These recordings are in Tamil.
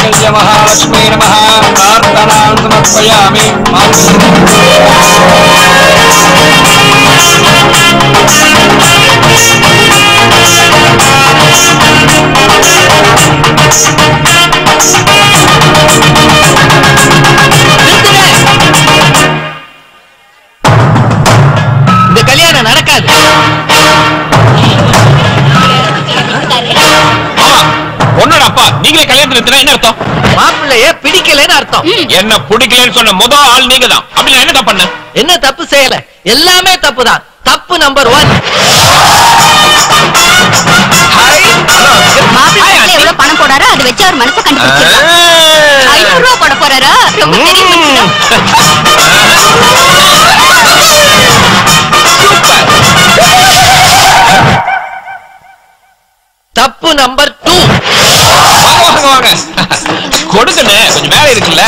माङ्गल्य महालक्ष्मी नमः प्रार्थनां समर्पयामि இந்த கல்யாணம் நடக்காது ஆமா பொண்ணோட அப்பா நீங்களே கல்யாணத்துல நிறுத்தினா என்ன அர்த்தம் மாப்பிள்ளைய பிடிக்கலன்னு அர்த்தம் என்ன பிடிக்கலன்னு சொன்ன முதல் ஆள் நீங்க தான் அப்படி நான் என்ன பண்ண என்ன தப்பு செய்யல எல்லாமே தப்பு தான் தப்பு நம்பர் ஒன் மாப்பிள்ளை எவ்வளவு பணம் போடாரோ அதை வச்சு அவர் மனசை கண்டுபிடிச்சிடலாம் ஐநூறு ரூபா போட போறாரா ரொம்ப பெரிய மனுஷனா? தப்பு நம்பர் டூ வாங்க வாங்க வாங்க கொடுக்கண்ணே கொஞ்சம் வேலை இருக்குல்ல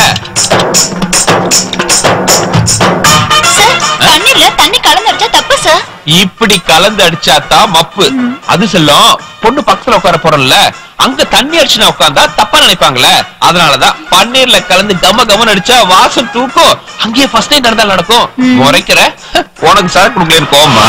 சார் தண்ணீர்ல தண்ணி கலந்து அடிச்சா தப்பு சார் இப்படி கலந்து அடிச்சாதான் மப்பு அது செல்லும் பொண்ணு பக்கத்துல உட்கார போறோம்ல அங்க தண்ணி அடிச்சு நான் உட்கார்ந்தா தப்பா நினைப்பாங்களே அதனாலதான் பன்னீர்ல கலந்து கம கமன்னு அடிச்சா வாசம் தூக்கும் அங்கேயே ஃபர்ஸ்ட் டைம் நடந்தா நடக்கும் முறைக்கிற உனக்கு சார் கொடுக்கலன்னு கோவமா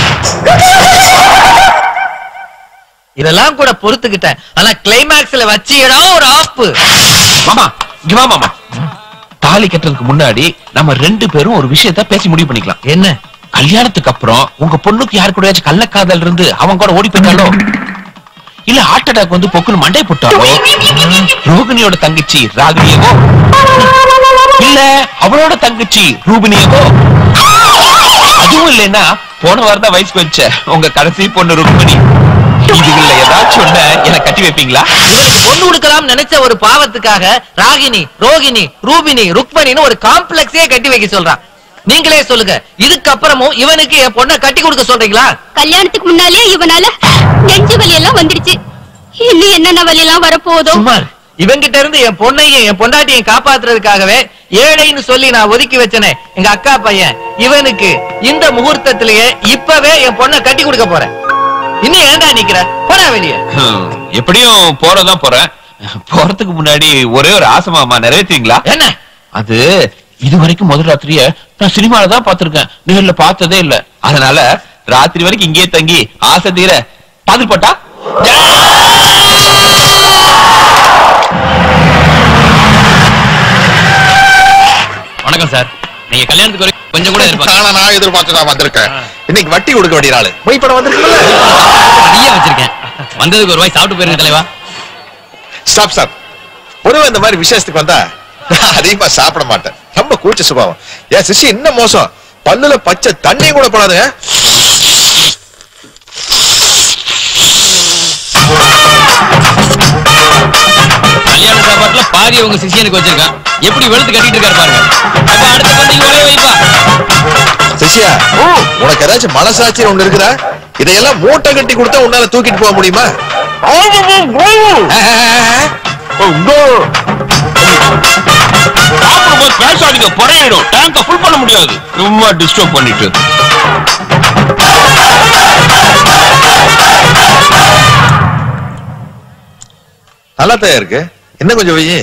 இதெல்லாம் கூட பொறுத்துக்கிட்டேன் ஆனா கிளைமேக்ஸ்ல வச்சு இடம் ஒரு ஆப்பு மாமா இங்க வா மாமா தாலி கட்டுறதுக்கு முன்னாடி நம்ம ரெண்டு பேரும் ஒரு விஷயத்த பேசி முடிவு பண்ணிக்கலாம் என்ன கல்யாணத்துக்கு அப்புறம் உங்க பொண்ணுக்கு யாரு கூடயாச்சும் கள்ளக்காதல் இருந்து அவன் கூட ஓடி போயிட்டாலோ இல்ல ஹார்ட் அட்டாக் வந்து பொக்குன்னு மண்டை போட்டாலோ ரோகிணியோட தங்கச்சி ராகினியவோ இல்ல அவளோட தங்கச்சி ரூபினியவோ அதுவும் இல்லைன்னா போன வாரம் தான் வயசுக்கு வச்ச உங்க கடைசி பொண்ணு ருக்மிணி இதுல ஏதாச்சும் ஒண்ண என்ன கட்டி வைப்பீங்களா இவனுக்கு பொண்ணு கொடுக்கலாம் நினைச்ச ஒரு பாவத்துக்காக ராகினி ரோகிணி ரூபினி ருக்மணின்னு ஒரு காம்ப்ளெக்ஸே கட்டி வைக்க சொல்றான் நீங்களே சொல்லுங்க இதுக்கப்புறமும் இவனுக்கு என் பொண்ணை கட்டி கொடுக்க சொல்றீங்களா கல்யாணத்துக்கு முன்னாலே இவனால நெஞ்சு வலி எல்லாம் வந்துடுச்சு இன்னும் என்னென்ன வலி எல்லாம் வரப்போதோ சுமார் இவங்கிட்ட இருந்து என் பொண்ணையும் என் பொண்டாட்டியும் காப்பாத்துறதுக்காகவே ஏழைன்னு சொல்லி நான் ஒதுக்கி வச்சனே எங்க அக்கா பையன் இவனுக்கு இந்த முகூர்த்தத்திலேயே இப்பவே என் பொண்ணை கட்டி கொடுக்க போறேன் இன்னும் ஏன்டா நிக்கிற போடா வெளியே ஹம், எப்படியும் போறதான் போறேன் போறதுக்கு முன்னாடி ஒரே ஒரு ஆசை மாமா நிறைவேற்றுவீங்களா என்ன அது இது வரைக்கும் முதல் ராத்திரிய நான் சினிமால தான் பார்த்திருக்கேன் நேர்ல பார்த்ததே இல்ல அதனால ராத்திரி வரைக்கும் இங்கேயே தங்கி ஆசை தீர பாதில் போட்டா வணக்கம் சார் நீங்க கல்யாணத்துக்கு வரைக்கும் கொஞ்சம் கூட எதிர்பார்க்க நானா நான் எதிர்பார்த்து தான் வந்திருக்கேன் இன்னைக்கு வட்டி கொடுக்க வேண்டிய நாள் போய் படம் வந்திருக்குல்ல நிறைய வச்சிருக்கேன் வந்ததுக்கு ஒரு வாய் சாப்பிட்டு போயிருங்க தலைவா ஸ்டாப் ஸ்டாப் பொதுவா இந்த மாதிரி விசேஷத்துக்கு வந்தா நான் அதிகமா சாப்பிட மாட்டேன் ரொம்ப கூச்ச சுபாவம் என் சிஷி இன்னும் மோசம் பல்லுல பச்சை தண்ணி கூட போடாதுங்க கல்யாண சாப்பாட்டுல பாதி உங்க சிஷியனுக்கு வச்சிருக்கான் எப்படி வெளுத்து கட்டிட்டு இருக்காரு பாருங்க அப்ப அடுத்த பந்திக்கு ஒரே வைப்பா சிஷியா உனக்கு ஏதாச்சும் மனசாட்சி ஒண்ணு இருக்குதா இதையெல்லாம் மூட்டை கட்டி கொடுத்தா உன்னால தூக்கிட்டு போக முடியுமா சாப்பிடும்போது பேசாதீங்க புறையிடும் டேங்க ஃபுல் பண்ண முடியாது சும்மா டிஸ்டர்ப் பண்ணிட்டு நல்லா தான் இருக்கு என்ன கொஞ்சம் வெயி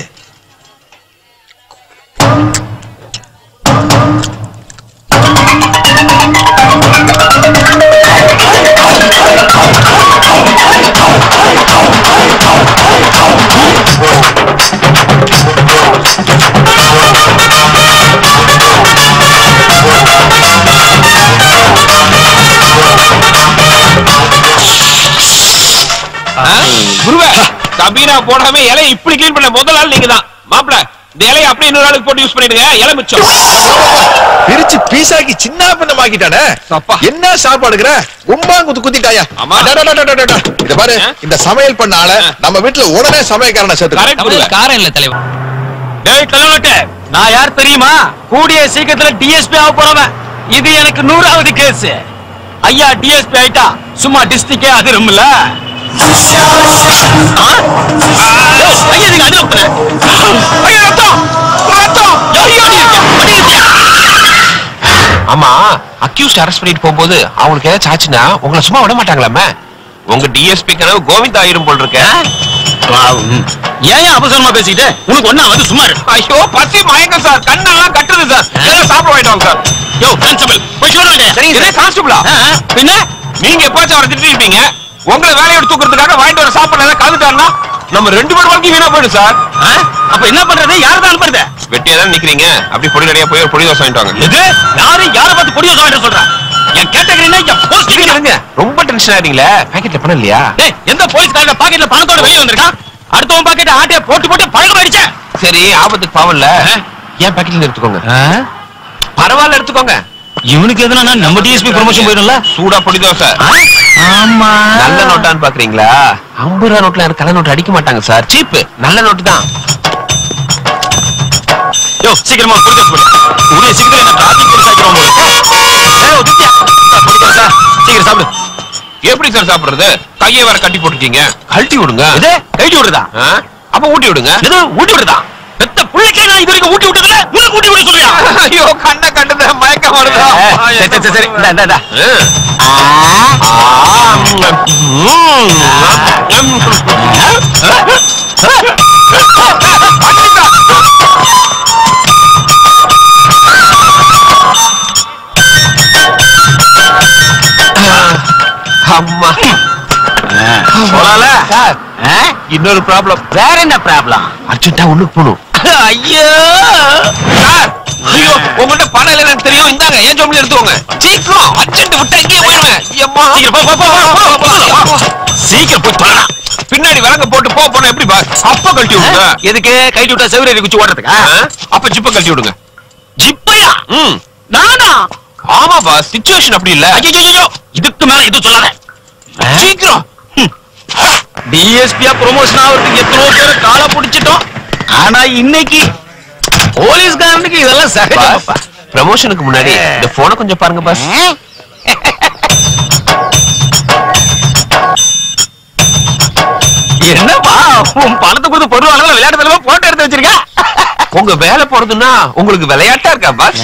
குருவே கபீரா போடாம இலையை இப்படி கிளீன் பண்ண முதல் ஆள் நீங்க தான் மாப்பிள இந்த இலையை அப்படியே இன்னொரு ஆளுக்கு போட்டு யூஸ் பண்ணிடுங்க இலை மிச்சம் பிரிச்சு பீசாக்கி சின்ன பின்னமாக்கிட்டானே அப்பா. என்ன சாப்பாடுங்கிற கும்பா குத்து குத்திட்டாயா ஆமா. அடடடடடடட. இத பாரு ஆ? இந்த சமையல் பண்ண ஆள ஆ. நம்ம வீட்டுல உடனே சமையல்காரனை சேர்த்து Correct. தமிழ் காரம் இல்ல தலைவா டேய் கல்யாணத்தை நான் யார் தெரியுமா கூடிய சீக்கிரத்துல டிஎஸ்பி ஆக போறவன் இது எனக்கு நூறாவது கேஸ் ஐயா டிஎஸ்பி ஆயிட்டா சும்மா டிஸ்ட்ரிக்டே அதிரும்ல ஆமா அக்யூஸ்ட் அரெஸ்ட் பண்ணிட்டு போகும்போது அவங்களுக்கு ஏதாச்சும் ஆச்சுன்னா உங்களை சும்மா விட மாட்டாங்களாமே உங்க டிஎஸ்பி கனவு கோவிந்த் ஆயிரும் போல் இருக்க ஏன் அவசரமா பேசிக்கிட்டு உனக்கு ஒண்ணா வந்து சும்மா இரு. ஐயோ பசி மயங்க சார் கண்ணெல்லாம் கட்டுது சார் ஏதோ சாப்பிட வாங்கிட்டு சார் யோ கான்ஸ்டபிள் போய் சொல்லுங்க இதே கான்ஸ்டபிளா பின்ன நீங்க எப்போச்சும் அவரை திட்டிருப்பீங்க உங்களை வேலையோட தூக்குறதுக்காக வாங்கிட்டு வர சாப்பாடு ஏதாவது கலந்துட்டாருன்னா நம்ம ரெண்டு பேர் வாழ்க்கை வீணா போயிடும் சார் ஆ? அப்ப என்ன பண்றது யார் தான் அனுப்புறது வெட்டியா தான் நிக்கிறீங்க அப்படி பொடி கடையா போய் ஒரு பொடி தோசை வாங்கிட்டு வாங்க எது யாரு யார பார்த்து பொடியோ சொல்லிட்டு சொல்ற என் கேட்டகரினா என் போஸ்டிங் இருங்க ரொம்ப டென்ஷன் ஆறீங்களே பாக்கெட்ல பணம் இல்லையா டேய் எந்த போலீஸ்காரங்க பாக்கெட்ல பணத்தோட வெளிய வந்திருக்கான் அடுத்தவன் பாக்கெட் ஆட்டிய போட்டு போட்டு பழகம் ஆயிடுச்சே சரி ஆபத்துக்கு பாவம்ல ஏன் பாக்கெட்ல எடுத்துக்கோங்க பரவாயில்ல எடுத்துக்கோங்க இவனுக்கு எதுனா நம்ம டிஎஸ்பி ப்ரமோஷன் போயிடும்ல சூடா பொடி தோசை ஆமா நல்ல நோட்டான்னு பாக்குறீங்களா ஐம்பது ரூபா நோட்ல எனக்கு கள்ள நோட்டு அடிக்க மாட்டாங்க சார் சீப் நல்ல நோட்டு தான் யோ சீக்கிரமா பொடி தோசை போடு உடைய சீக்கிரம் என்ன டிராபிக் போலீஸ் ஆக்கிடுவோம் சீக்கிரம் சாப்பிடு எப்படி சார் சாப்பிடுறது கையை வேற கட்டி போட்டுருக்கீங்க கழட்டி விடுங்க இது கைட்டி விடுறதா ஆ? அப்ப ஊட்டி விடுங்க இது ஊட்டி விடுறதா பெத்த புள்ளைக்கே நான் இது வரைக்கும் ஊட்டி விட்டதுல உனக்கு ஊட்டி விட சொல்றியா ஐயோ கண்ண கண்டத மயக்கம் வருதா சரி சரி சரி இந்தா இந்தா இந்தா அம்மா போலால சார் ஆ? இன்னொரு ப்ராப்ளம் வேற என்ன ப்ராப்ளம் அர்ஜென்ட்டா உள்ளுக்கு போகணும் ஐயோ சார் ஐயோ உங்கள்ட்ட பணம் இல்லைன்னு எனக்கு தெரியும் இந்தாங்க ஏன் ஜோம்ல எடுத்துக்கோங்க சீக்கிரம் அர்ஜென்ட் விட்டா இங்கே போயிருவேன் எம்மா சீக்கிரம் போ, போ, போ, போ, போ, போ, போ. சீக்கிரம் போய் தொலைடா. பின்னாடி விலங்க போட்டு போ போனா எப்படி பாஸ் அப்ப கழட்டி விடுங்க எதுக்கு கைட்டு விட்டா செவிரேறி குச்சி ஓடுறதுக்கா ஆ? அப்ப ஜிப்ப கழட்டி விடுங்க ஜிப்பையா ம் நானா ஆமா பாஸ் சிச்சுவேஷன் அப்படி இல்ல ஐயோ இதுக்கு மேல இது சொல்லாத சீக்கிரம் டிஎஸ்பியா ப்ரொமோஷன் ஆகிறதுக்கு எத்தனோ பேர் காலை பிடிச்சிட்டோம் ஆனா இன்னைக்கு போலீஸ்காரனுக்கு இதெல்லாம் சகஜமாப்பா ப்ரமோஷனுக்கு முன்னாடி இந்த போனை கொஞ்சம் பாருங்க பாஸ் என்னப்பா உன் பணத்தை கொடுத்து பொருள் வாங்கல விளையாட்டு தலைவா போட்டோ எடுத்து வச்சிருக்க உங்க வேலை போறதுன்னா உங்களுக்கு விளையாட்டா இருக்கா பாஸ்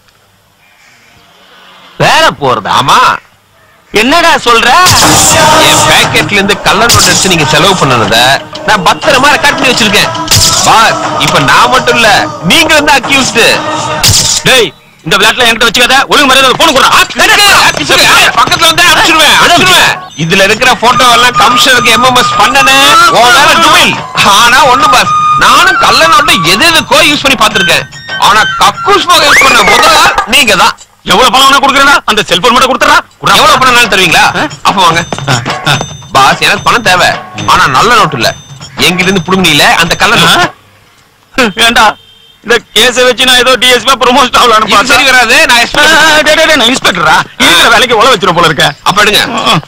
வேற போறதா ஆமா என்னடா சொல்ற என் பேக்கெட்ல இருந்து கள்ள நோட் எடுத்து நீங்க செலவு பண்ணனத நான் பத்திரமா ரெக்கார்ட் பண்ணி வச்சிருக்கேன் பாஸ் இப்ப நான் மட்டும் இல்ல நீங்க வந்து அக்யூஸ்ட் டேய் இந்த விளையாட்டுல என்கிட்ட வச்சுக்காத ஒழுங்கு மரியாதை போன் கொடுறா பக்கத்துல வந்து அனுப்பிச்சிருவேன் அனுப்பிச்சிருவேன் இதுல இருக்கிற போட்டோ எல்லாம் கமிஷனருக்கு எம்எம்எஸ் பண்ணனே உன் வேலை டுமில் ஆனா ஒண்ணு பாஸ் நானும் கள்ள நோட்டை எது எதுக்கோ யூஸ் பண்ணி பார்த்திருக்கேன் ஆனா கக்கூஸ் போக யூஸ் பண்ண முதல்ல நீங்க தான் எவ்வளவு பணம் வேணா கொடுக்குறா அந்த செல்போன் மட்டும் கொடுத்துறா எவ்வளவு பணம் தருவீங்களா அப்ப வாங்க பாஸ் எனக்கு பணம் தேவை ஆனா நல்ல நோட்டு இல்ல எங்கிட்ட இருந்து புடுங்கில அந்த கள்ள நோட்டு ஏண்டா இந்த கேஸ வச்சு நான் ஏதோ டிஎஸ்பி ப்ரொமோஷன் ஆகலாம்னு இது சரி பார்த்தேன் வராது நான் ஆ, எக்ஸ்பிளைன் டேய், டேய், டேய், நான் இன்ஸ்பெக்டரா இருக்கிற வேலைக்கு உழ வச்சிரும் போல இருக்க அப்ப எடுங்க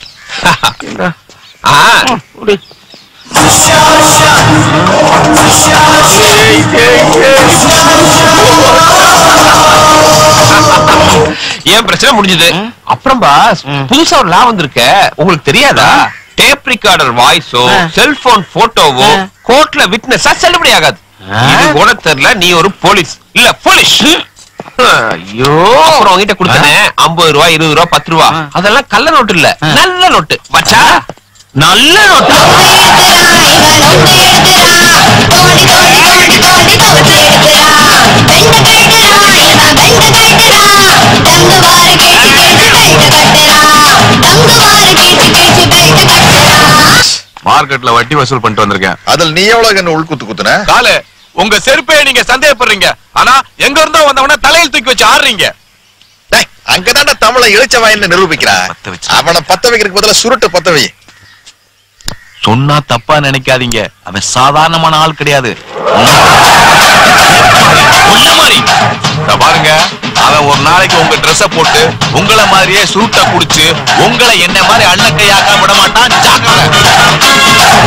ஆ ஏன் பிரச்சனை முடிஞ்சது அப்புறம் பாஸ் புதுசா ஒரு லா வந்திருக்க உங்களுக்கு தெரியாதா டேப் ரெக்கார்டர் வாய்ஸோ செல்போன் போட்டோவோ கோர்ட்ல விட்னஸா செல்லுபடி ஆகாது இது கூட தெரியல நீ ஒரு போலீஸ் இல்ல போலீஸ் ஐயோ அப்புறம் உங்ககிட்ட கொடுத்தனே ஐம்பது ரூபா இருபது ரூபா பத்து ரூபா அதெல்லாம் கள்ள நோட்டு இல்ல நல்ல நோட்டு மச்சா நல்ல நோட்டா மார்க்கெட்ல வட்டி வசூல் பண்ணிட்டு வந்திருக்கேன் அதுல நீ எவ்வளவு என்ன உள்குத்து குத்துன காலு உங்க செருப்பையை நீங்க சந்தேகப்படுறீங்க ஆனா எங்க இருந்தோ வந்தவன தலையில் தூக்கி வச்சு ஆடுறீங்க டேய், அங்கதான்டா தமிழை இழிச்ச வாயின்னு நிரூபிக்கிறான் பத்த வச்சு. அவனை பத்த வைக்கிறதுக்கு பதிலா சுருட்டு பத்த வை சொன்னா தப்பா நினைக்காதீங்க அவன் சாதாரணமான ஆள் கிடையாது உன்ன மாதிரி இத பாருங்க அவன் ஒரு நாளைக்கு உங்க Dress-அ போட்டு உங்கள மாதிரியே சுருட்ட குடிச்சு உங்களை என்ன மாதிரி அண்ணக்கையாக்க விட மாட்டான் ஜாக்கிரதை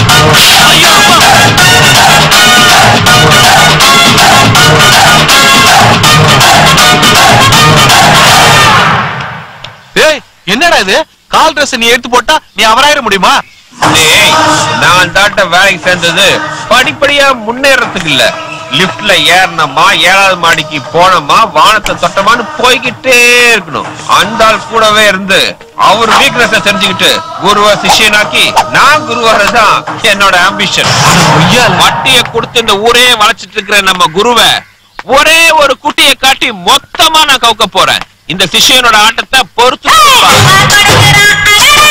டேய் என்னடா இது கால் Dress நீ எடுத்து போட்டா நீ அவராயிர முடியுமா டேய், நான் தாட்ட வேலைக்கு சேர்ந்தது படிப்படியா முன்னேறதுக்கு இல்ல லிப்ட்ல ஏறணுமா ஏழாவது மாடிக்கு போனோமா வானத்தை தொட்டமான்னு போய்கிட்டே இருக்கணும் அந்த ஆள் கூடவே இருந்து அவர் வீக்னஸ் தெரிஞ்சுக்கிட்டு குருவ சிஷ்யனாக்கி நான் குருவரதான் என்னோட ஆம்பிஷன் வட்டிய கொடுத்து இந்த ஊரே வளைச்சிட்டு இருக்கிற நம்ம குருவை ஒரே ஒரு குட்டியை காட்டி மொத்தமா நான் கவுக்க போறேன் இந்த சிஷ்யனோட ஆட்டத்தை பொறுத்து பாரு.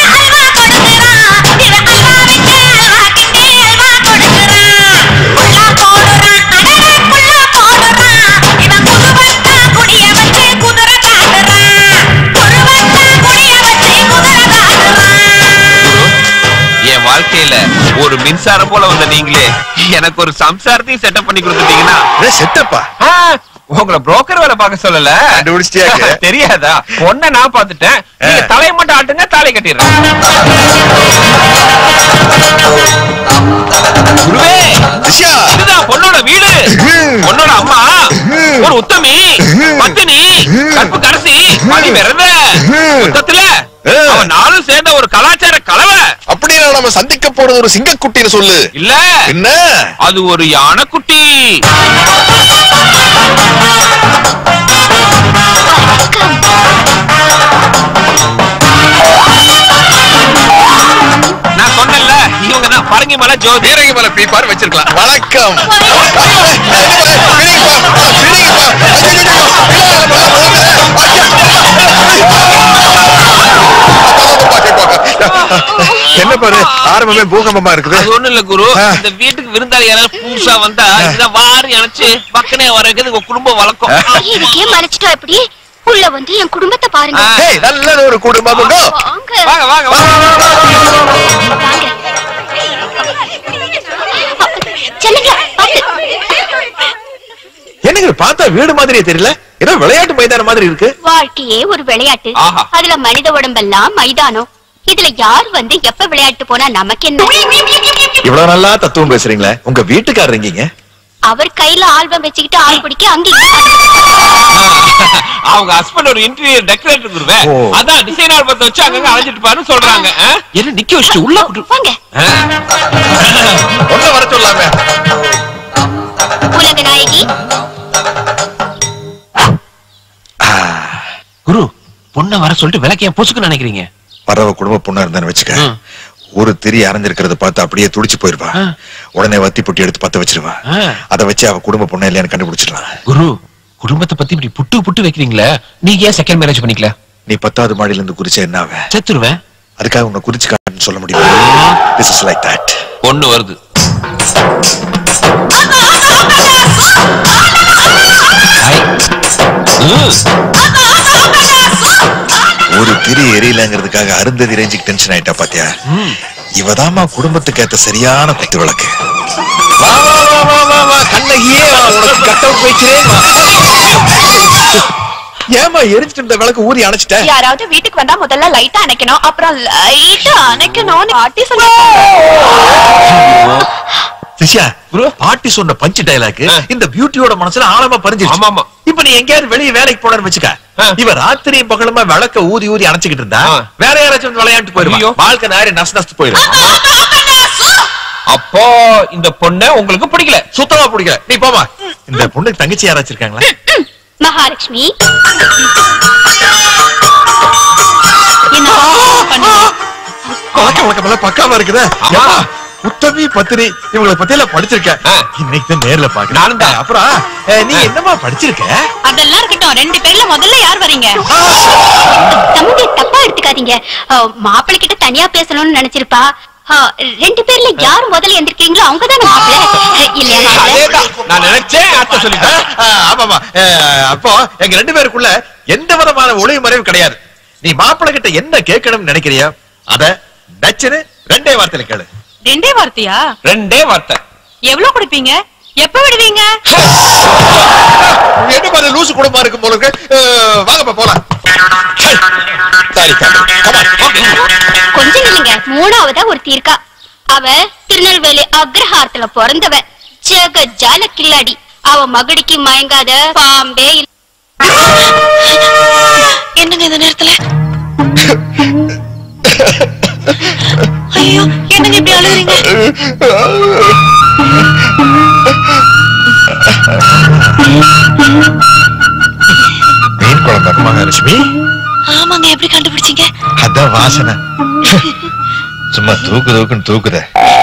என் வாழ்க்கையில ஒரு மின்சாரம் போல வந்த நீங்களே எனக்கு ஒரு சம்சாரத்தையும் செட்டப் பண்ணி கொடுத்துட்டீங்கன்னா செட்டப்பா ஆ, உங்களை புரோக்கர் வேலை பார்க்க சொல்லல கண்டுபிடிச்சிட்டியாக்கு? தெரியாதா பொண்ண நான் பார்த்துட்டேன் நீங்க ஆ. தலையை மட்டும் ஆட்டுங்க தாலி கட்டிடுறேன் குருவே சிஷ்யா இதுதான் பொண்ணோட வீடு பொண்ணோட அம்மா ஒரு உத்தமி பத்தினி கற்பு கடைசி பணி விரத மொத்தத்துல அவன் நானும் சேர்ந்த ஒரு கலாச்சார கலவை அப்படியே நம்ம சந்திக்க போறது ஒரு சிங்கக்குட்டின்னு சொல்லு இல்ல என்ன அது ஒரு யானைக்குட்டி நான் சொன்னேன்ல இவங்க தான் பரங்கி மலை ஜோதி பீரங்கி மேல பீப்பார் வச்சிருக்கலாம் வணக்கம் என்ன பாரு ஆரம்பமே பூகம்பமா இருக்குது அது ஒண்ணு இல்ல குரு ஆ. இந்த வீட்டுக்கு விருந்தாளி யாராவது புதுசா வந்தா இதான் வாரி அணைச்சு பக்கனே வர வைக்கிறது உங்க குடும்பம் வழக்கம் இதுக்கே மறைச்சிட்டோம் எப்படி உள்ள வந்து என் குடும்பத்தை பாருங்க ஆ. ஏய், நல்ல ஒரு குடும்பம் உண்டு. வாங்க வாங்க வாங்க வாங்க வாங்க செல்லுங்க பாத்து என்னங்க பார்த்தா வீடு மாதிரியே தெரியல ஏதோ விளையாட்டு மைதானம் மாதிரி இருக்கு வாழ்க்கையே ஒரு விளையாட்டு ஆஹா. அதுல மனித உடம்பெல்லாம் மைதானம் இதுல யார் வந்து எப்ப விளையாட்டு போனா நமக்கு என்ன இவ்வளவு நல்லா தத்துவம் பேசுறீங்களே உங்க வீட்டுக்காரர் எங்கீங்க அவர் கையில ஆல்பம் வச்சுக்கிட்டு ஆள் பிடிக்க அங்க அவங்க ஹஸ்பண்ட் ஒரு இன்டீரியர் டெக்கரேட்டர் குருவே ஓ. அதான் டிசைன் ஆல்பத்தை வச்சு அங்கங்க அலைஞ்சிட்டு பாருன்னு சொல்றாங்க ஆ? என்ன நிக்க வச்சுட்டு உள்ள விட்டு வாங்க ஆ? ஒண்ணு வர சொல்லாம உலக நாயகி குரு பொண்ணை வர சொல்லிட்டு விளக்கு ஏன் பொசுக்கு நினைக்கிறீங்க பறவை குடும்ப பொண்ணா இருந்தான்னு வச்சுக்க ம். ஒரு திரி அரைஞ்சிருக்கிறத பார்த்து அப்படியே துடிச்சு போயிருவா ஆ. உடனே வத்தி பொட்டி எடுத்து பத்த வச்சிருவா ஆ. அத வச்சு அவ குடும்ப பொண்ணா இல்லையான்னு கண்டுபிடிச்சிடலாம் குரு குடும்பத்தை பத்தி இப்படி புட்டு புட்டு வைக்கிறீங்களே நீங்க ஏன் செகண்ட் மேரேஜ் பண்ணிக்கல நீ பத்தாவது மாடியில இருந்து குறிச்சா என்ன ஆவ? செத்துருவேன் அதுக்காக உன்னை குறிச்சு காட்டுன்னு சொல்ல முடியுமா திஸ் இஸ் லைக் தட் பொண்ணு வருது ஹாய். ம். ஒரு திரி எரியலங்கிறதுக்காக அருந்ததி ரேஞ்சுக்கு டென்ஷன் ஆயிட்டா பாத்தியா இவதாம்மா குடும்பத்துக்கு ஏத்த சரியான குத்து விளக்கு வா வா வா வா வா வா கண்ணகியே வா உனக்கு கட் அவுட் வைக்கிறேன் வா. ஏம்மா எரிஞ்சிட்டு இருந்த விளக்கு ஊறி அணைச்சிட்ட யாராவது வீட்டுக்கு வந்தா முதல்ல லைட்டா அணைக்கணும் அப்புறம் லைட்டா அணைக்கணும்னு பாட்டி சொல்லி சிஷ்யா பாட்டி சொன்ன பஞ்சு டைலாக் ஆ. இந்த பியூட்டியோட மனசுல ஆழமா பறிஞ்சிருச்சு ஆமா, ஆமா. இப்ப நீ எங்கேயாவது வெளிய வேலைக்கு போனன்னு வச்சுக்க ஆ. இவ ராத்திரி பகலுமா விளக்க ஊதி ஊதி அணைச்சுக்கிட்டு இருந்தா ஆ. வேற யாராச்சும் வந்து விளையாண்டு ஐயோ. போயிருவா வாழ்க்கை நாரி நசு நசு போயிடும் அப்போ இந்த பொண்ணை உங்களுக்கு பிடிக்கல சுத்தமா பிடிக்கல நீ போமா இந்த பொண்ணுக்கு தங்கச்சி யாராச்சும் இருக்காங்களா மகாலட்சுமி பழக்க வழக்கம் எல்லாம் பக்காவா இருக்குதே ஆமா. ஏம்மா, உத்தமி பத்தினி இவங்களை பத்தி எல்லாம் படிச்சிருக்கேன் ஆ. இன்னைக்கு தான் நேர்ல பாக்குறேன் நானும் தான். அப்புறம் அஹ், நீ என்னமா படிச்சிருக்க அதெல்லாம் இருக்கட்டும் ரெண்டு பேர்ல முதல்ல யார் வரீங்க தம்பி தப்பா எடுத்துக்காதீங்க மாப்பிள்ளை கிட்ட தனியா பேசணும்னு நினைச்சிருப்பா ஆ, ரெண்டு பேர்ல யார் முதல்ல எந்திருக்கீங்களோ அவங்க தானே மாப்பிள்ளை இல்லையா மாப்பிள்ளை? அதேதான் நான் நினைச்சேன் அர்த்தம் சொல்லிட்டேன் அஹ், ஆமாமா அஹ், அப்போ எங்க ரெண்டு பேருக்குள்ள எந்த விதமான ஒளிவு மறைவு கிடையாது நீ மாப்பிள்ளை கிட்ட என்ன கேட்கணும்னு நினைக்கிறியோ அத டச்சுன்னு ரெண்டே வார்த்தையில கேளு ரெண்டே வார்த்தையா ரெண்டே வார்த்தை எவ்வளவு கொடுப்பீங்க எப்ப விடுவீங்க என்ன மாதிரி லூசு குடும்பமா இருக்கும் போல இருக்கு அஹ், வாங்கப்பா போலாம் சாரி கொஞ்சம் இல்லைங்க மூணாவதா ஒரு தீர்க்கா அவ திருநெல்வேலி அக்ரஹாரத்துல பிறந்தவ ஜெக ஜால கில்லாடி அவ மகடிக்கு மயங்காத பாம்பே இல்ல என்னங்க இந்த நேரத்துல ஐயோ என்னங்க இப்படி அழுகுறீங்க மீன் குழம்பு மகாலட்சுமி ஆமாங்க தூக்குவாங்க எப்படி கண்டுபிடிச்சீங்க அதான் வாசனை சும்மா தூக்கு தூக்குன்னு தூக்குத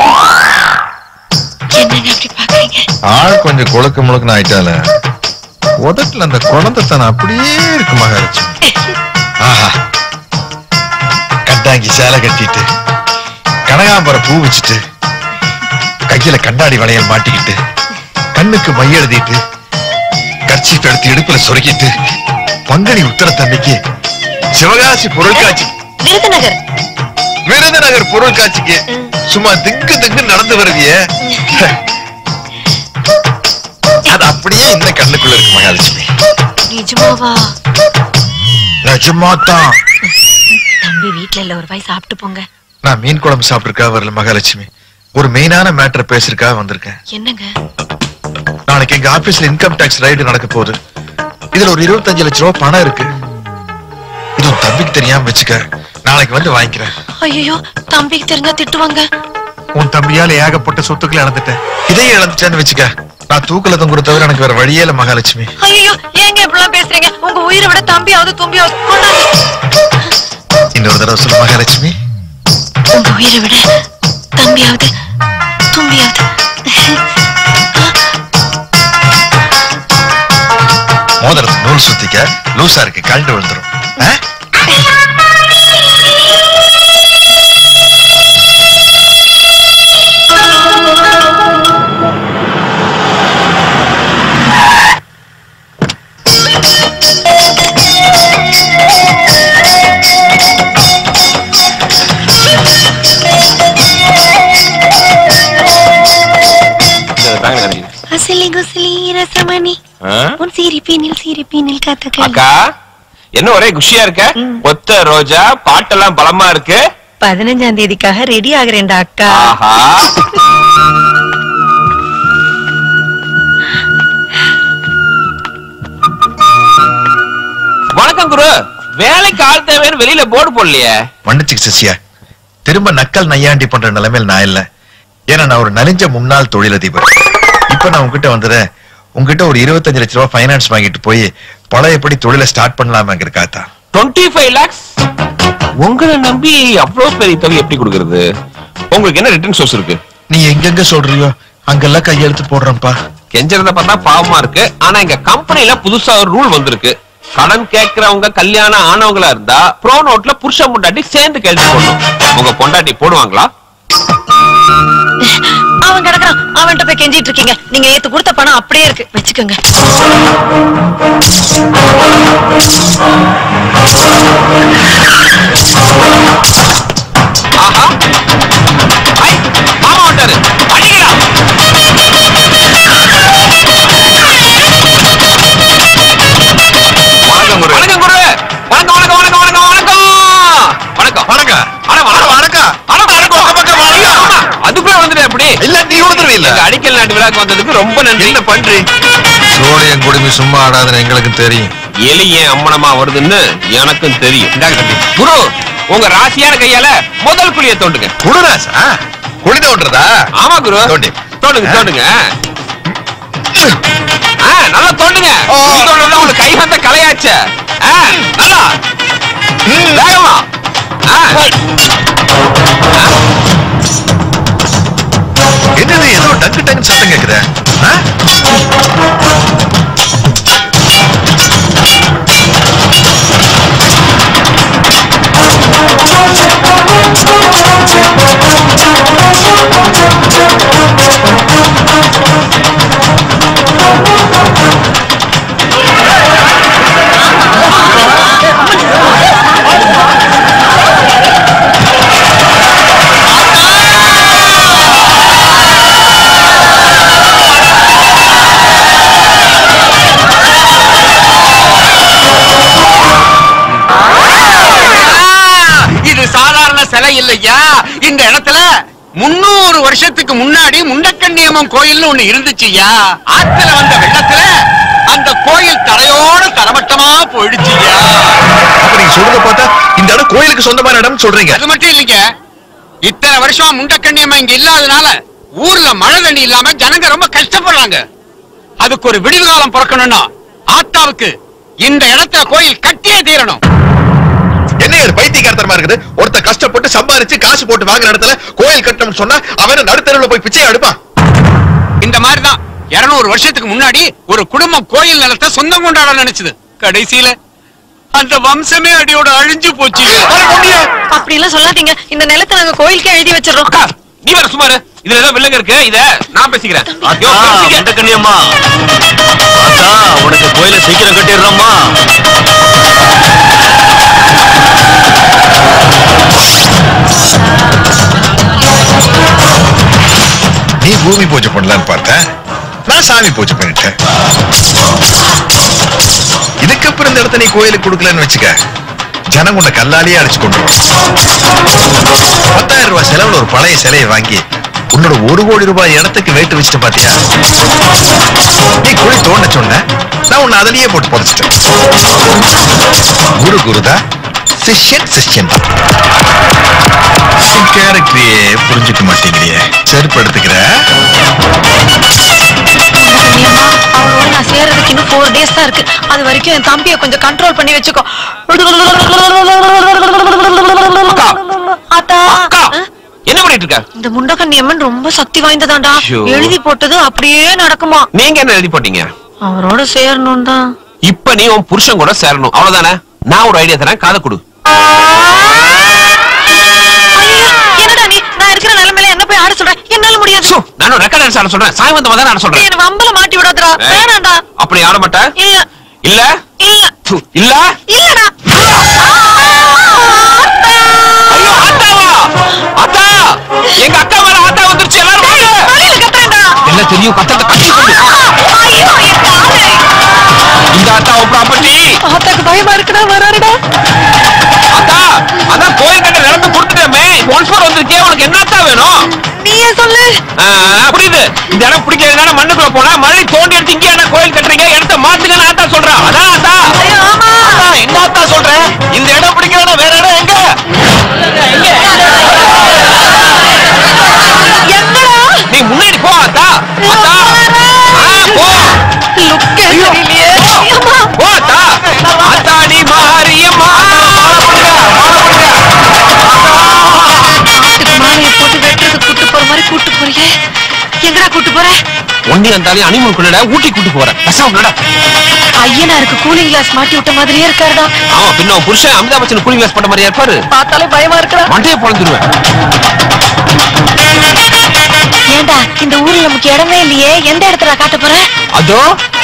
என்னங்க அப்படி பாக்குறீங்க ஆள் கொஞ்சம் குழுக்கு முழுக்குன்னு ஆயிட்டால உதட்டுல அந்த குழந்தைத்தனம் அப்படியே இருக்கு மகாலட்சுமி ஆஹா கட்டாங்கி சேலை கட்டிட்டு கனகாம்பர பூ வச்சுட்டு கையில கண்ணாடி வளையல் மாட்டிக்கிட்டு கண்ணுக்கு மை எழுதிட்டு கர்ச்சீப் எடுத்து இடுப்புல சொருகிட்டு பங்குனி உத்தர தண்ணிக்கு சிவகாசி பொருட்காட்சி விருதுநகர் விருதுநகர் பொருள் காட்சிக்கு சும்மா திக்கு திக்கு நடந்து வருவியே அது அப்படியே இந்த கண்ணுக்குள்ள இருக்கு மகாலட்சுமி நிஜமாவா நிஜமாதான் தம்பி வீட்ல இல்ல ஒரு வாய் சாப்பிட்டு போங்க நான் மீன் குழம்பு சாப்பிட்டிருக்கா வரல மகாலட்சுமி ஒரு மெயினான மேட்டர் பேசுறதுக்காக வந்திருக்கேன் என்னங்க நாளைக்கு எங்க ஆபீஸ்ல இன்கம் டாக்ஸ் ரைடு நடக்க போகுது இதுல ஒரு இருபத்தஞ்சு லட்ச ரூபாய் பணம் இருக்கு இது உன் தம்பிக்கு தெரியாம வச்சுக்க நாளைக்கு வந்து வாங்கிக்கிறேன் ஐயோ தம்பிக்கு தெரிஞ்சா திட்டுவாங்க உன் தம்பியால ஏகப்பட்ட சொத்துக்களை இழந்துட்டேன் இதையும் இழந்துட்டேன்னு வச்சுக்க நான் தூக்கல தொங்குற தவிர எனக்கு வேற வழியே இல்ல மகாலட்சுமி ஐயோ ஏங்க இப்படிலாம் பேசுறீங்க உங்க உயிரை விட தம்பியாவது தும்பியாவது கொண்டாங்க இன்னொரு தடவை சொல்லு மகாலட்சுமி உங்க உயிரை விட தம்பியாவது தும்பியாவது மோதிரத்தை நூல் சுத்திக்க லூசா இருக்கு கழண்டு விழுந்துரும் ஆ? அசிலி குசிலி ரசமணி உன் சிரிப்பினில் சிரிப்பினில் கத்த அக்கா என்ன ஒரே குஷியா இருக்க ஒத்த ரோஜா பாட்டெல்லாம் பலமா இருக்கு பதினஞ்சாம் தேதிக்காக ரெடி ஆகுறேன்டா அக்கா ஆஹா வணக்கம் குரு வேலைக்கு ஆள் தேவைன்னு வெளியில போர்டு போடலையே மன்னிச்சுக்க சசியா திரும்ப நக்கல் நையாண்டி பண்ற நிலைமையில் நான் இல்ல ஏன்னா நான் ஒரு நலிஞ்ச முன்னாள் தொழிலதிபர் இப்ப நான் உங்ககிட்ட வந்துடுறேன் உங்ககிட்ட ஒரு இருபத்தஞ்சு லட்ச ரூபாய் ஃபைனான்ஸ் வாங்கிட்டு போய் பழையபடி தொழிலை ஸ்டார்ட் பண்ணலாமாங்கிறக்காத்தா டுவெண்ட்டி ஃபைவ் லேக்ஸ் உங்களை நம்பி அவ்வளவு பெரிய தொகை எப்படி கொடுக்கறது உங்களுக்கு என்ன ரிட்டர்ன் சோர்ஸ் இருக்கு நீ எங்கெங்க சொல்றியோ அங்கெல்லாம் கையெழுத்து போடுறேன்ப்பா கெஞ்சறத பார்த்தா பாவமா இருக்கு ஆனா எங்க கம்பெனில புதுசா ஒரு ரூல் வந்திருக்கு கடன் கேக்குறவங்க கல்யாணம் ஆனவங்களா இருந்தா ப்ரோ நோட்ல புருஷ பொண்டாட்டி சேர்ந்து கேள்வி போடணும் உங்க பொண்டாட்டி போடுவாங்களா அவன் கிடக்குறான் அவன்கிட்ட போய் கெஞ்சிட்டு இருக்கீங்க நீங்க ஏத்து கொடுத்த பணம் அப்படியே இருக்கு வச்சுக்கோங்க ஆஹா ஐ, மாமா வந்துட்டாரு அடிக்கிறா வணக்கம் குரு வணக்கம் குரு வணக்கம் வணக்கம் வணக்கம் வணக்கம் வணக்கம் வணக்கம் வணக்கம் அட, வணக்கம் வணக்கம் அட, வணக்கம் வணக்கம் வணக்கம் அதுக்குள்ள வந்துட்டு எப்படி இல்ல நீ கொடுத்துருவே இல்ல எங்க அடிக்கல் நாட்டு விழாக்கு வந்ததுக்கு ரொம்ப நன்றி என்ன பண்றி சோழியம் குடுமி சும்மா ஆடாதுன்னு எங்களுக்கு தெரியும் எலி ஏன் அம்மனமா வருதுன்னு எனக்கும் தெரியும் இந்தாங்க தம்பி. குரு உங்க ராசியான கையால முதல் குழிய தோண்டுங்க குடுராசா குழி தோன்றதா ஆமா குரு தோண்டி. தோண்டுங்க தோண்டுங்க ஆ, நல்லா தோண்டுங்க ஓ. குழி தோண்டுறது உங்களுக்கு கை வந்த கலையாச்சே ஆ, நல்லா வேகமா ஆ. என்னது ஏதோ டக்கு டக்கு சத்தம் கேக்குதே ஆ? இது சாதாரண சிலை இல்லையா இந்த இடத்துல முன்னூறு வருஷத்துக்கு முன்னாடி முண்டக்கண்ணியம்மன் கோயில்னு ஒண்ணு இருந்துச்சுயா ஆத்துல வந்த வெள்ளத்துல அந்த கோயில் தரையோட தரமட்டமா போயிடுச்சுயா அப்ப நீங்க சொல்றத பார்த்தா இந்த இடம் கோயிலுக்கு சொந்தமான இடம் சொல்றீங்க அது மட்டும் இல்லைங்க இத்தனை வருஷம் முண்டக்கண்ணியம்மன் இங்க இல்லாதனால ஊர்ல மழை தண்ணி இல்லாம ஜனங்க ரொம்ப கஷ்டப்படுறாங்க அதுக்கு ஒரு விடிவு காலம் பிறக்கணும்னா ஆத்தாவுக்கு இந்த இடத்துல கோயில் கட்டியே தீரணும் என்ன இது பைத்தியக்காரத்தனமா இருக்குது ஒருத்த கஷ்டப்பட்டு சம்பாரிச்சு காசு போட்டு வாங்குற இடத்துல கோயில் கட்டணும்னு சொன்னா அவன் நடுத்தருவுல போய் பிச்சை எடுப்பான் இந்த மாதிரிதான் 200 வருஷத்துக்கு முன்னாடி ஒரு குடும்பம் கோயில் நிலத்தை சொந்தம் கொண்டாட நினைச்சது கடைசியில அந்த வம்சமே அடியோட அழிஞ்சு போச்சு அப்படி எல்லாம் சொல்லாதீங்க இந்த நிலத்தை நாங்க கோயிலுக்கே எழுதி வச்சிடறோம் அக்கா நீ வேற சும்மா இரு. இதுல ஏதோ வில்லங்க இருக்கு இத நான் பேசிக்கிறேன் யோ, பேசிக்க. கண்ணியம்மா உனக்கு கோயில சீக்கிரம் கட்டிடுறோம்மா நீ பூமி பூஜை பண்ணலான்னு பார்த்தேன் நான் சாமி பூஜை பண்ணிட்டேன் இதுக்கப்புறம் இந்த இடத்த நீ கோயிலுக்கு கொடுக்கலன்னு வச்சுக்க ஜனம் உன்னை கல்லாலேயே அடிச்சு கொண்டு பத்தாயிரம் ரூபாய் செலவுல ஒரு பழைய சிலையை வாங்கி உன்னோட ஒரு கோடி ரூபாய் இடத்துக்கு வெயிட்டு வச்சுட்டு பாத்தியா நீ குழி தோண்ட சொன்ன நான் உன்னை அதிலேயே போட்டு புதைச்சிட்டேன் குரு குருதா சிஷ்யன் சிஷ்யன் தான் கேரக்டரையே புரிஞ்சுக்க மாட்டேங்கிறியே செருப்பு எடுத்துக்கிற கண்ணியம்மா அவளோட நான் சேர்றதுக்கு இன்னும் ஃபோர் டேஸ் தான் இருக்கு அது வரைக்கும் என் தம்பியை கொஞ்சம் கண்ட்ரோல் பண்ணி வச்சுக்கோ அத்தா அக்கா ஆ? என்ன பண்ணிட்டு இருக்க இந்த முண்டகண்ணியம்மன் ரொம்ப சக்தி வாய்ந்ததாண்டா ஐயோ. எழுதி போட்டது அப்படியே நடக்குமா நீங்க என்ன எழுதி போட்டீங்க அவரோட சேரணும் தான் இப்ப நீ உன் புருஷன் கூட சேரணும் அவ்வளவுதானே நான் ஒரு ஐடியா தரேன் காதை கொடு என்னடா நீ நான் இருக்கிற நிலைமையில என்ன போய் ஆட சொல்றேன் என்னால முடியாது சோ, நானும் ரெக்கார்ட் டான்ஸ் ஆட சொல்றேன் சாய் வந்தவன் தான் ஆட சொல்றேன் என்ன வம்பல மாட்டி விடாதடா வேணாம்டா அப்படி ஆட மாட்டேன் இல்ல இல்ல இல்ல து, இல்ல இல்லடா ஐயோ ஆத்தாவா ஆத்தா எங்க அக்கா மேல ஆத்தா வந்துருச்சு எல்லாரும் வாங்க. வெளியில கத்துறேன்டா எல்லாம் தெரியும் கத்தத்தை கட்டி கொண்டு ஐயோ என் காலு இந்த அத்தா உன் ப்ராப்பர்ட்டி ஆத்தாக்கு பயமா இருக்குடா வராருடா அத்தா அதான் கோயில் கட்ட நிலத்தை கொடுத்துட்டேமே ஒன்ஸ் ஃபோர் வந்திருக்கே உனக்கு என்னத்தா வேணும் நீயே சொல்லு ஆ, புரியுது இந்த இடம் பிடிக்கிறதுனால மண்ணுக்குள்ள போனா மழை தோண்டி எடுத்து இங்கே என்ன கோயில் கட்டுறீங்க இடத்த மாத்துங்கன்னு ஆத்தா சொல்றா அதான் ஆத்தா ஐயோ ஆமா ஆத்தா, என்ன ஆத்தா சொல்ற இந்த இடம் பிடிக்கிறதா வேற இடம் எங்க எங்கடா நீ முன்னாடி போ ஆத்தா ஆத்தா ஆ, போ லுக்கே சரியில்லையே அம்மா போ ஆத்தா ஆத்தா நீ மாரியம்மா வீட்டுக்கு மாலையை போட்டு வெட்டுறதுக்கு கூட்டு போற மாதிரி கூட்டு போறியே எங்கடா கூட்டு போற ஒன்னி வந்தாலும் அனிமல் கொள்ளட ஊட்டி கூட்டு போறேன் பேசாம நட ஐயனாருக்கு கூலிங் கிளாஸ் மாட்டி விட்ட மாதிரியே இருக்காருடா ஆமா பின்ன உன் புருஷன் அமிதாப் பச்சன் கூலிங் கிளாஸ் போட்ட மாதிரியா இருப்பாரு பார்த்தாலே பயமா இருக்குடா மண்டையை பொழந்துருவேன் ஏண்டா இந்த ஊர்ல நமக்கு இடமே இல்லையே எந்த இடத்துல காட்ட போற அதோ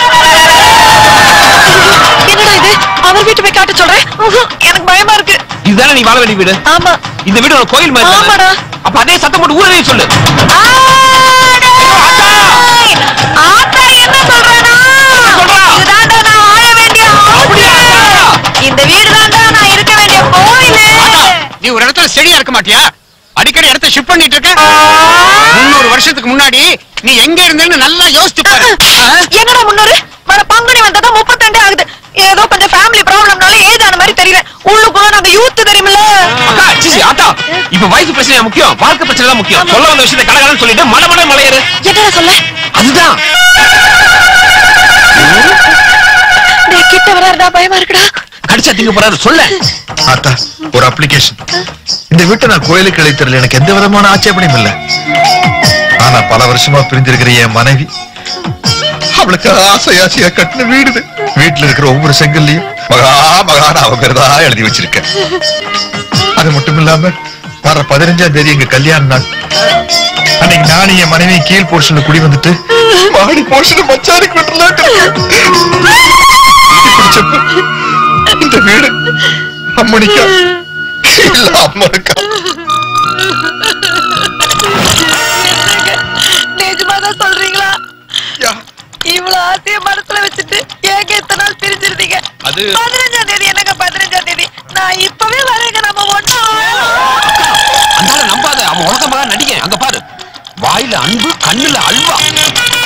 என்னடா இது அவர் வீட்டு போய் காட்ட சொல்றேன் உஹு, எனக்கு பயமா இருக்கு இதுதானே நீ வாழ வேண்டிய வீடு ஆமா இந்த வீடு ஒரு கோயில் மாதிரி தானே? ஆமாடா. அப்ப அதே சத்தம் போட்டு ஊரே சொல்லு ஆடேய்! ஆத்தா என்ன சொல்றானா சொல்றா? இதுதான்டா நான் வாழ வேண்டிய அப்படியா? house. இந்த வீடு தான்டா நான் இருக்க வேண்டிய கோயிலு நீ ஒரு இடத்துல ஸ்டெடியா இருக்க மாட்டியா அடிக்கடி இடத்த ஷிஃப்ட் பண்ணிட்டு இருக்க முன்னூறு வருஷத்துக்கு முன்னாடி நீ எங்க இருந்தேன்னு நல்லா யோசிச்சு பாரு ஆ? என்னடா முன்னூறு வர பங்குனி வந்ததா முப்பத்தெண்டே ஆகுது ஏதோ கொஞ்சம் ஃபேமிலி ப்ராப்ளம்னால ஏஜ் ஆன மாதிரி தெரியல உள்ளுக்குள்ள நாங்க யூத் தெரியுமில்ல அக்கா சிசி ஆத்தா இப்ப வயசு பிரச்சனை முக்கியம் வாழ்க்கை பிரச்சனை தான் முக்கியம் சொல்ல வந்த விஷயத்தை கடகடன்னு சொல்லிட்டு மலை மலை மலையேறு என்னடா சொல்ல அதுதான் டேய், கிட்ட வராருடா பயமா இருக்குடா கடிச்சா திங்க போறாரு சொல்ல ஆத்தா ஒரு அப்ளிகேஷன் இந்த வீட்டை நான் கோயிலுக்கு அழைத்ததில் எனக்கு எந்த விதமான ஆட்சேபனையும் இல்லை ஆனா பல வருஷமா பிரிஞ்சிருக்கிற என் மனைவி அவளுக்கு ஆசை ஆசையா கட்டின வீடு இது. வீட்டுல இருக்கிற ஒவ்வொரு செங்கல்லையும் மகா மகான அவ பேர் தான் எழுதி வச்சிருக்கேன் அது மட்டும் இல்லாம வர பதினஞ்சாம் தேதி எங்க கல்யாண நாள் அன்னைக்கு நானும் என் மனைவி கீழ் போர்ஷன்ல குடி வந்துட்டு மாடி போர்ஷன் மச்சானுக்கு விட்டுலாம் இந்த வீடு அம்மனிக்கா இல்ல அம்மனுக்கா நிஜமாதான் சொல்றீங்களா யா. இவ்வளவு ஆசைய மனசுல வச்சுட்டு ஏங்க இத்தனை நாள் பிரிஞ்சிருந்தீங்க அது- பதினஞ்சாம் தேதி என்னங்க பதினஞ்சாம் தேதி நான் இப்பவே வரேங்க நம்ம ஒண்ணா அந்தால நம்பாத அவன் உலக மகா நடிகை அங்க பாரு வாயில அன்பு கண்ணுல அல்வா